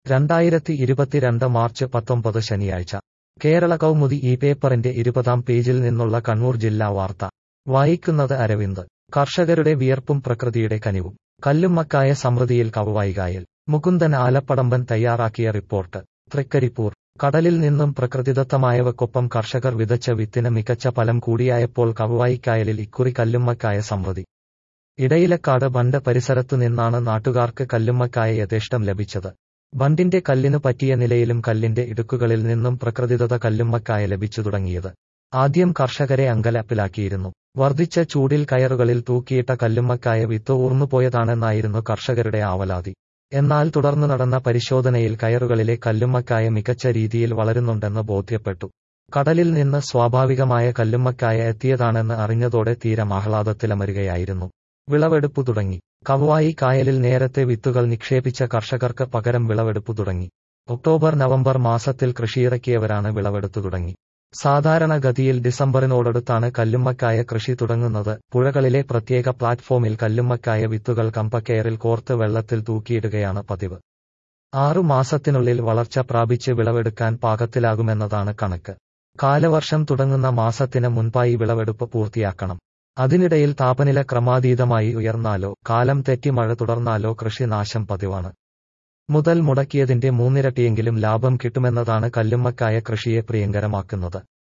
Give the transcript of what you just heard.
രണ്ടായിരത്തി ഇരുപത്തിരണ്ട് മാർച്ച് പത്തൊമ്പത് ശനിയാഴ്ച കേരള കൗമുദി ഈ പേപ്പറിന്റെ ഇരുപതാം പേജിൽ നിന്നുള്ള കണ്ണൂർ ജില്ലാ വാർത്ത വായിക്കുന്നത് അരവിന്ദ് കർഷകരുടെ വിയർപ്പും പ്രകൃതിയുടെ കനിവും കല്ലുമ്മക്കായ സമൃദ്ധിയിൽ കവുവായികായൽ മുകുന്ദൻ ആലപ്പടമ്പൻ തയ്യാറാക്കിയ റിപ്പോർട്ട് തൃക്കരിപ്പൂർ കടലിൽ നിന്നും പ്രകൃതിദത്തമായവക്കൊപ്പം കർഷകർ വിതച്ച വിത്തിന് മികച്ച ഫലം കൂടിയായപ്പോൾ കവുവായിക്കായലിൽ ഇക്കുറി കല്ലുമ്മക്കായ സമൃദ്ധി ഇടയിലക്കാട് ബണ്ട് പരിസരത്തു നിന്നാണ് നാട്ടുകാർക്ക് കല്ലുമ്മക്കായ യഥേഷ്ടം ലഭിച്ചത് ബണ്ടിന്റെ കല്ലിനു പറ്റിയ നിലയിലും കല്ലിന്റെ ഇടുക്കുകളിൽ നിന്നും പ്രകൃതിദത്ത കല്ലുമ്മക്കായ ലഭിച്ചു തുടങ്ങിയത് ആദ്യം കർഷകരെ അങ്കലപ്പിലാക്കിയിരുന്നു വർദ്ധിച്ച ചൂടിൽ കയറുകളിൽ തൂക്കിയിട്ട കല്ലുമ്മക്കായ വിത്ത് ഊർന്നുപോയതാണെന്നായിരുന്നു കർഷകരുടെ ആവലാതി എന്നാൽ തുടർന്നു നടന്ന പരിശോധനയിൽ കയറുകളിലെ കല്ലുമ്മക്കായ മികച്ച രീതിയിൽ വളരുന്നുണ്ടെന്ന് ബോധ്യപ്പെട്ടു കടലിൽ നിന്ന് സ്വാഭാവികമായ കല്ലുമ്മക്കായ എത്തിയതാണെന്ന് അറിഞ്ഞതോടെ തീരം ആഹ്ലാദത്തിലമരുകയായിരുന്നു വിളവെടുപ്പു തുടങ്ങി കവുവായി കായലിൽ നേരത്തെ വിത്തുകൾ നിക്ഷേപിച്ച കർഷകർക്ക് പകരം വിളവെടുപ്പു തുടങ്ങി ഒക്ടോബർ നവംബർ മാസത്തിൽ കൃഷിയിറക്കിയവരാണ് വിളവെടുത്തു തുടങ്ങി സാധാരണഗതിയിൽ ഡിസംബറിനോടടുത്താണ് കല്ലുമ്മക്കായ കൃഷി തുടങ്ങുന്നത് പുഴകളിലെ പ്രത്യേക പ്ലാറ്റ്ഫോമിൽ കല്ലുമ്മക്കായ വിത്തുകൾ കമ്പക്കയറിൽ കോർത്ത് വെള്ളത്തിൽ തൂക്കിയിടുകയാണ് പതിവ് ആറു മാസത്തിനുള്ളിൽ വളർച്ച പ്രാപിച്ച് വിളവെടുക്കാൻ പാകത്തിലാകുമെന്നതാണ് കണക്ക് കാലവർഷം തുടങ്ങുന്ന മാസത്തിന് മുൻപായി വിളവെടുപ്പ് പൂർത്തിയാക്കണം അതിനിടയിൽ താപനില ക്രമാതീതമായി ഉയർന്നാലോ കാലം തെറ്റി മഴ തുടർന്നാലോ കൃഷി നാശം പതിവാണ് മുതൽ മുടക്കിയതിന്റെ മൂന്നിരട്ടിയെങ്കിലും ലാഭം കിട്ടുമെന്നതാണ് കല്ലുമ്മക്കായ കൃഷിയെ പ്രിയങ്കരമാക്കുന്നത്